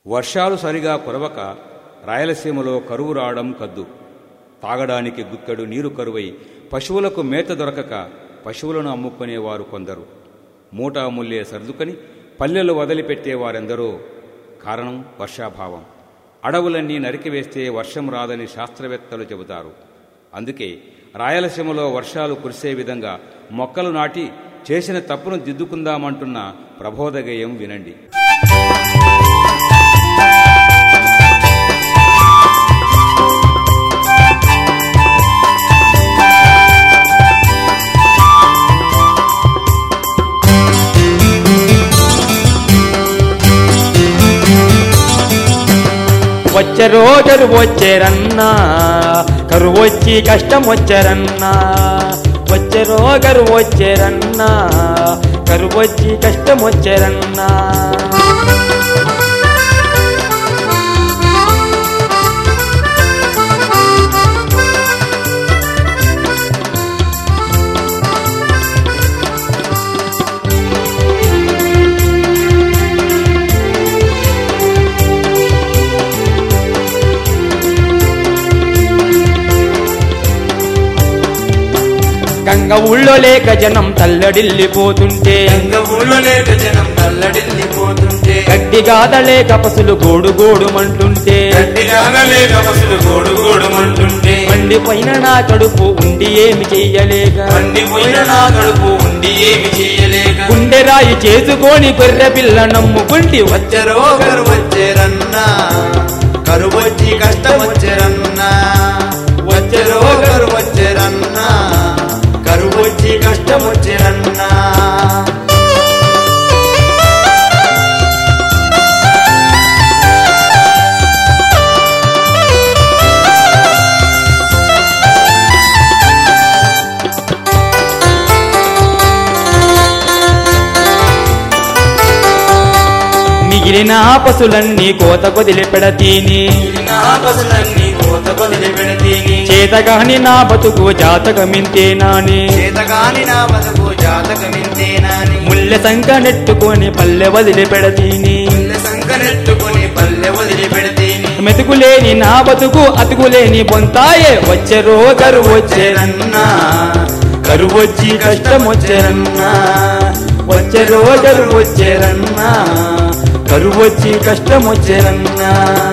వర్షాలు సరిగా కురవక రాయలసీమలో కరువు రావడం కద్దు తాగడానికి గుక్కెడు నీరు కరువై పశువులకు మేత దొరకక పశువులను అమ్ముకునేవారు కొందరు మూటా ముల్లే సర్దుకని పల్లెలు వదిలిపెట్టేవారెందరో కారణం వర్షాభావం అడవులన్నీ నరికివేస్తే వర్షం రాదని శాస్త్రవేత్తలు చెబుతారు అందుకే రాయలసీమలో వర్షాలు కురిసే విధంగా మొక్కలు నాటి చేసిన తప్పును దిద్దుకుందామంటున్న ప్రబోధగేయం వినండి వచ్చే రోజులు వచ్చేరన్నా కరువు వచ్చి కష్టం వచ్చారన్నా వచ్చే రోజులు వచ్చేరన్నా కరువు వచ్చి కష్టం వచ్చారన్నా గంగ ఊళ్ళో లేక జనం తల్లడిల్లిపోతుంటే గంగ ఊళ్ళో లేక జనం తల్లడిల్లిపోతుంటే గడ్డి గాదలేక పసులు గోడు గోడుమంటుంటే గట్టిగా లేక పసులు గోడు గోడుమంటుంటే మండిపోయిన నా కడుపు ఉండి ఏమి చెయ్యలేక మండిపోయిన నా కడుపు ఉండి ఏమి చెయ్యలేక గుండె రాయి చేసుకొని గొర్రె పిల్ల నమ్ముకుంటి వచ్చరో కరు వచ్చేరన్నా కరువు వచ్చి కష్టం వచ్చేరన్నా వచ్చరో కరు వచ్చేరన్నా కరువు వచ్చి కష్టం వచ్చేరన్నా మిగిలిన పశులన్నీ కోత కొదిలి పెడతీని నా పసులన్నీ కోత కొదిలి పెడతీని చేతగాని నా బతుకు జాతకమింతేనాని చేతగాని నా బతుకు జాతకమింతేనాని ముల్లె సంక నెట్టుకొని పల్లె వదిలి పెడతీని ముల్లె సంకనెట్టుకొని పల్లె వదిలి పెడతీని మెతుకులేని నా బతుకు అతుకులేని బొంతాయే వచ్చే రోజరు వచ్చేరన్నా కరువు వచ్చి కష్టం వచ్చేరన్నా వచ్చే రోజరు వచ్చేరన్నా కరువు వచ్చి కష్టం వచ్చేరన్నా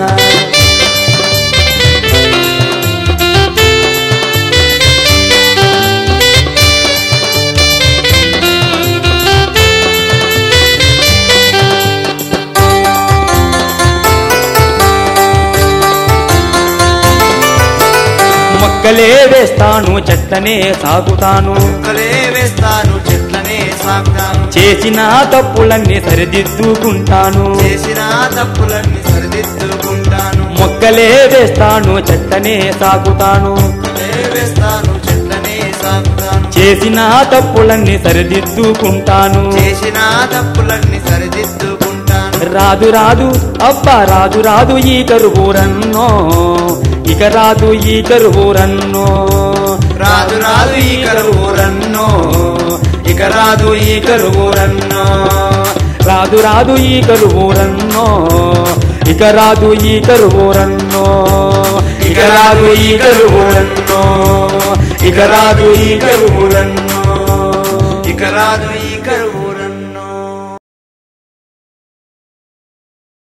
మొక్కలే వేస్తాను చెట్లనే సాగుతాను మొక్కలే వేస్తాను చెట్లనే సాగుతాను చేసిన తప్పులన్నీ సరిదిద్దుకుంటాను చేసిన తప్పులన్నీ సరిదిద్దుకుంటాను మొక్కలే వేస్తాను చెట్లనే సాగుతాను మొక్కలే వేస్తాను చెట్లనే సాగుతాను చేసిన తప్పులన్నీ సరిదిద్దుకుంటాను చేసిన తప్పులన్నీ సరిదిద్దుకుంటాను రాదు రాదు అబ్బా రాదు రాదు ఈ కరువురన్నో ఇక రాదు ఈ కరువురన్నో రాదు రాదు ఈ కరువురన్నో ఇక రాదు ఈ కరువురన్నో రాదు రాదు ఈ కరువురన్నో ఇక రాదు ఈ కరువురన్నో ఇక రాదు ఈ కరువురన్నో ఇక రాదు ఈ కరువురన్నో ఇక రాదు ఈ కరువు